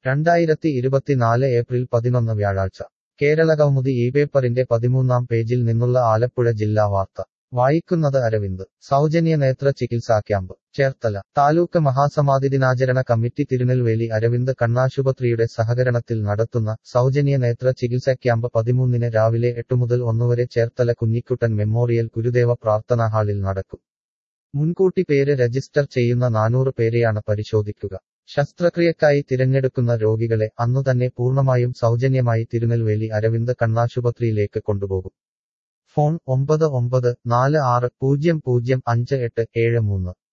രണ്ടായിരത്തി ഇരുപത്തിനാല് ഏപ്രിൽ പതിനൊന്ന് വ്യാഴാഴ്ച കേരളകൗമുദി ഈ പേപ്പറിന്റെ പതിമൂന്നാം പേജിൽ നിന്നുള്ള ആലപ്പുഴ ജില്ലാ വാർത്ത വായിക്കുന്നത് അരവിന്ദ് സൗജന്യ നേത്ര ചികിത്സാ ക്യാമ്പ് ചേർത്തല താലൂക്ക് മഹാസമാധി ദിനാചരണ കമ്മിറ്റി തിരുനെൽവേലി അരവിന്ദ് കണ്ണാശുപത്രിയുടെ സഹകരണത്തിൽ നടത്തുന്ന സൗജന്യ നേത്ര ചികിത്സാ ക്യാമ്പ് പതിമൂന്നിന് രാവിലെ എട്ട് മുതൽ ഒന്നുവരെ ചേർത്തല കുഞ്ഞിക്കുട്ടൻ മെമ്മോറിയൽ ഗുരുദേവ പ്രാർത്ഥനാ ഹാളിൽ നടക്കും മുൻകൂട്ടി പേര് രജിസ്റ്റർ ചെയ്യുന്ന നാനൂറ് പേരെയാണ് പരിശോധിക്കുക ശസ്ത്രക്രിയക്കായി തിരഞ്ഞെടുക്കുന്ന രോഗികളെ അന്നുതന്നെ പൂർണ്ണമായും സൗജന്യമായി തിരുനെൽവേലി അരവിന്ദ് കണ്ണാശുപത്രിയിലേക്ക് കൊണ്ടുപോകും ഫോൺ ഒമ്പത് ഒമ്പത് നാല് ആറ് പൂജ്യം പൂജ്യം അഞ്ച് എട്ട് ഏഴ് മൂന്ന്